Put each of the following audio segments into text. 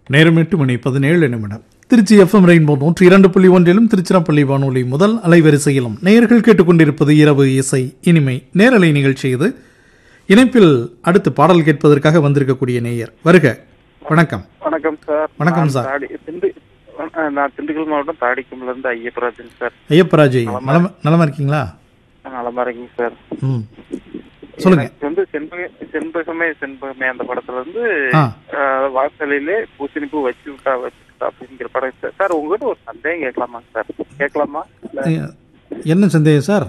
நேரம் எட்டு மணி பதினேழு நிமிடம் திருச்சி எஃப்எம் ரெயின்போ நூற்றி இரண்டு புள்ளி ஒன்றிலும் திருச்சிராப்பள்ளி வானொலி முதல் அலைவரிசையிலும் நேயர்கள் கேட்டுக்கொண்டிருப்பது இரவு இசை இனிமை நேரலை நிகழ்ச்சி இது இணைப்பில் அடுத்து பாடல் கேட்பதற்காக வந்திருக்கக்கூடிய நேயர் வருக வணக்கம் வணக்கம் சார் வணக்கம் நான் சார். தாடி திண்டு அஹ் நான் திண்டுக்கல் மாவட்டம் தாடிக்கும்ல இருந்து ஐயப்பராஜன் சார் ஐயப்பராஜ் நலம நலமா இருக்கீங்களா நலமா இருக்கீங்க சார் ம் சொல்லுங்க எனக்கு வந்து செண்பக செண்பகமே செண்பகமே அந்த படத்துல இருந்து ஆ அஹ், வாசலிலே பூசணிப்பூ வச்சு விட்டா வச்சு விட்டா அப்படிங்கிற படம் சார் சார் உங்ககிட்ட ஒரு சந்தேகம் கேட்கலாமா சார் கேட்கலாமா இல்ல ஐயா, என்ன சந்தேகம் சார்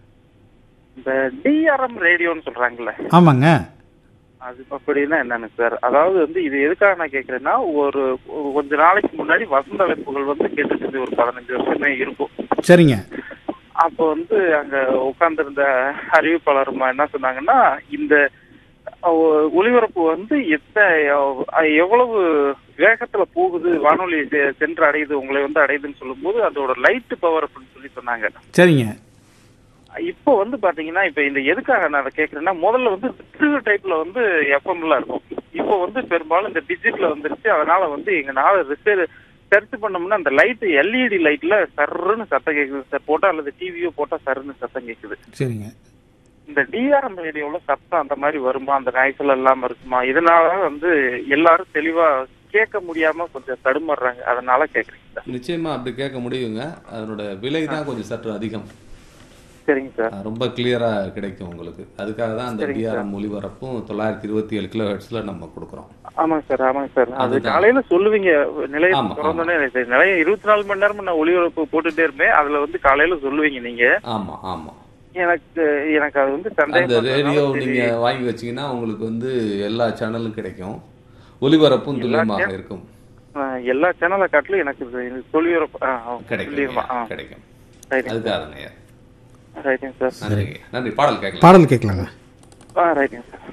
இந்த டிஆர்எம் ரேடியோன்னு சொல்றாங்கல்ல ஆமாங்க அது அப்படின்னா என்னன்னு சார் அதாவது வந்து இது எதுக்காக நான் கேட்கறேன்னா ஒரு ஒரு கொஞ்ச நாளைக்கு முன்னாடி வசந்த அழைப்புகள் வந்து கேட்டுட்டு இருந்து ஒரு பதினஞ்சு வருஷமே இருக்கும் சரிங்க அப்போ வந்து அங்க உட்கார்ந்திருந்த அறிவிப்பாளர்மா என்ன சொன்னாங்கன்னா இந்த அஹ், ஒளிபரப்பு வந்து எத்த அஹ், எவ்வளவு வேகத்துல போகுது வானொலி செ- சென்று அடையுது உங்களை வந்து அடையுதுன்னு சொல்லும்போது அதோட லைட் பவர் அப்படின்னு சொல்லி சொன்னாங்க சரிங்க இப்போ வந்து பாத்தீங்கன்னா இப்ப இந்த எதுக்காக நான் அதை கேக்குறேன்னா முதல்ல வந்து ட்ரிவ் டைப்ல வந்து எஃப்எம்ல இருக்கும் இப்போ வந்து பெரும்பாலும் இந்த டிஜிட்ல வந்துருச்சு அதனால வந்து எங்கனால ரிசர்ச் சர்ச் பண்ணோம்னா அந்த லைட் எல்இடி லைட்ல சர்ன்னு சத்தம் கேக்குது சார் போட்டா அல்லது டிவியோ போட்டா சர்ன்னு சத்தம் கேக்குது சரிங்க இந்த டிஆர்எம் ரேடியோல சத்தம் அந்த மாதிரி வருமா அந்த நாய்ச்சல் இல்லாம இருக்குமா இதனால வந்து எல்லாரும் தெளிவா கேட்க முடியாம கொஞ்சம் தடுமாறுறாங்க அதனால கேக்குறீங்க சார் நிச்சயமா அப்படி கேட்க முடியுங்க அதனோட விலை தான் கொஞ்சம் சற்று அதிகம் சரிங்க சார் அஹ் ரொம்ப கிளியரா கிடைக்கும் உங்களுக்கு அதுக்காக தான் அந்த டிஆர்எம் ஒளிபரப்பும் தொள்ளாயிரத்தி இருபத்தி ஏழு கிலோ ஹெட்ஸ்ல நம்ம கொடுக்குறோம் ஆமாங்க சார் ஆமாங்க சார் அது அதுதான். காலையில சொல்லுவீங்க நிலையம் ஆமா, திறந்தோடனே சரி, நிலையம் இருபத்தி நாலு மணி நேரம் நான் ஒளிபரப்பு போட்டுட்டே இருப்பேன் அதுல வந்து காலையில சொல்லுவீங்க நீங்க ஆமா ஆமா எனக்கு எனக்கு அது வந்து அந்த சந்தேகம் ரேடியோ வந்ததுனால நீங்க சரி, வாங்கி வச்சீங்கன்னா உங்களுக்கு வந்து எல்லா சேனலும் கிடைக்கும் ஒளிபரப்பும் துல்லியமாக channel- இருக்கும் ஆஹ், எல்லா சேனலை காட்டிலும் எனக்கு இது- இது ஒளிபரப்பு ஆ, ஆ, கிடைக்கும் சொல்லிடுமா? ஆ, கிடைக்கும் ரைட்டுங்க அதுக்காக ஐயா ரைட்டுங்க சார் நன்றி நன்றி பாடல் கேட்கலாம் பாடல் கேட்கலாங்க ஆ ரைட்டுங்க சார்